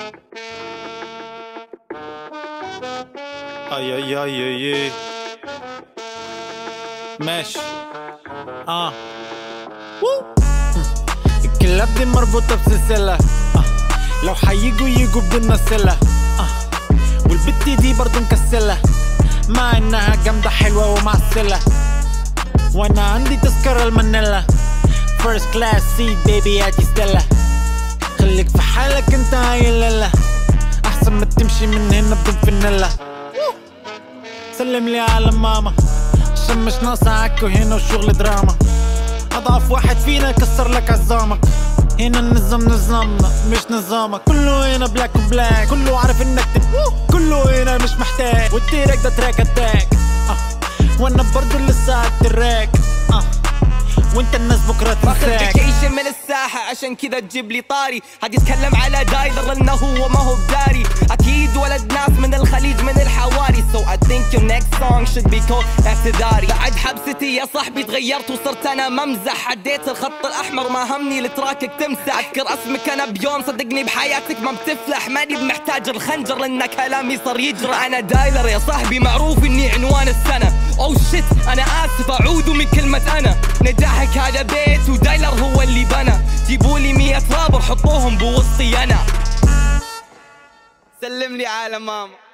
اي اي اي اي اي ماشي اه وو. الكلاب دي مربوطة بسلسلة آه. لو حييجوا يجوا بدنا سلة آه. والبت دي برضو مكسلة مع انها جامدة حلوة ومعسلة وانا عندي تذكرة المانيلا فيرست كلاس سيت بيبي هاتي ستيلا خليك في حالك انت هاي احسن ما تمشي من هنا بدون فانيلا سلم لي على ماما عشان مش ناقصة عكو هنا وشغل دراما اضعف واحد فينا كسر لك عظامك هنا النظام نظامنا مش نظامك كله هنا بلاك وبلاك كله عارف انك تت... كله هنا مش محتاج والتراك ده تراك اتاك آه. وانا برضو لسه على التراك آه. وانت الناس بكره باخذ تنساك فيكيشن من الساحة عشان كذا تجيب لي طاري حد يتكلم على دايلر انه هو ما هو بداري اكيد ولد ناس من الخليج من الحواري So I think your next song should be called اعتذاري بعد حبستي يا صاحبي تغيرت وصرت انا ممزح عديت الخط الاحمر ما همني لتراكك تمسح اذكر اسمك انا بيوم صدقني بحياتك ما بتفلح ماني بمحتاج الخنجر لان كلامي صار يجرى انا دايلر يا صاحبي معروف اني عنوان السنة او شت انا اسف اعوذ من كلمة انا نجاحك هذا بيت ودايلر هو اللي بنى جيبوا لي 100 رابر حطوهم بوسطي انا سلم لي على ماما